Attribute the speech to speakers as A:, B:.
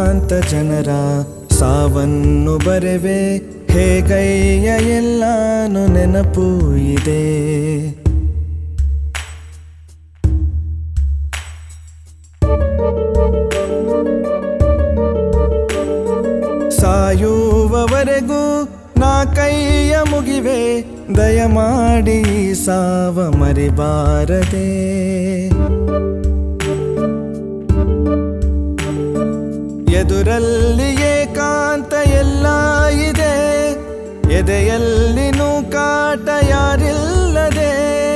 A: ಏಕಾಂತ ಜನರ ಸಾವನ್ನು ಬರೆವೆ ಹೇಗಯ್ಯ ಎಲ್ಲಾನು ನೆನಪು ಇದೆ ಸಾಯುವವರೆಗೂ ನಾ ಕೈಯ ಮುಗಿವೆ ದಯಮಾಡಿ ಈ ಸಾವ ಮರಿಬಾರದೆ ಎದುರಲ್ಲಿ ಏಕಾಂತ ಎಲ್ಲ ಇದೆ ಎದೆಯಲ್ಲಿ ನೂಕಾಟ ಯಾರಿಲ್ಲದೆ